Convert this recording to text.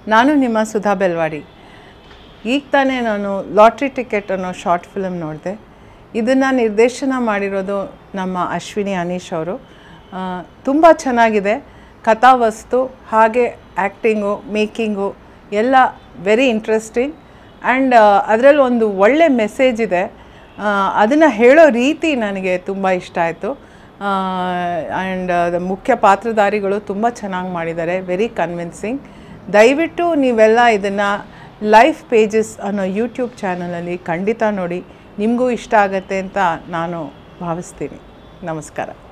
ನಾನು ನಿಮ್ಮ ಸುಧಾ ಬೆಲ್ವಾಡಿ ಈಗ ತಾನೇ ನಾನು ಲಾಟ್ರಿ ಟಿಕೆಟ್ ಅನ್ನೋ ಶಾರ್ಟ್ ಫಿಲ್ಮ್ ನೋಡಿದೆ ಇದನ್ನು ನಿರ್ದೇಶನ ಮಾಡಿರೋದು ನಮ್ಮ ಅಶ್ವಿನಿ ಅನೀಶ್ ಅವರು ತುಂಬ ಚೆನ್ನಾಗಿದೆ ಕಥಾವಸ್ತು ಹಾಗೆ ಆ್ಯಕ್ಟಿಂಗು ಮೇಕಿಂಗು ಎಲ್ಲ ವೆರಿ ಇಂಟ್ರೆಸ್ಟಿಂಗ್ ಆ್ಯಂಡ್ ಅದರಲ್ಲಿ ಒಂದು ಒಳ್ಳೆ ಮೆಸೇಜ್ ಇದೆ ಅದನ್ನು ಹೇಳೋ ರೀತಿ ನನಗೆ ತುಂಬ ಇಷ್ಟ ಆಯಿತು ಆ್ಯಂಡ್ ಮುಖ್ಯ ಪಾತ್ರಧಾರಿಗಳು ತುಂಬ ಚೆನ್ನಾಗಿ ಮಾಡಿದ್ದಾರೆ ವೆರಿ ಕನ್ವಿನ್ಸಿಂಗ್ ದಯವಿಟ್ಟು ನೀವೆಲ್ಲ ಇದನ್ನು ಲೈಫ್ ಪೇಜಸ್ ಅನ್ನೋ ಯೂಟ್ಯೂಬ್ ಚಾನಲಲ್ಲಿ ಖಂಡಿತ ನೋಡಿ ನಿಮಗೂ ಇಷ್ಟ ಆಗತ್ತೆ ಅಂತ ನಾನು ಭಾವಿಸ್ತೀನಿ ನಮಸ್ಕಾರ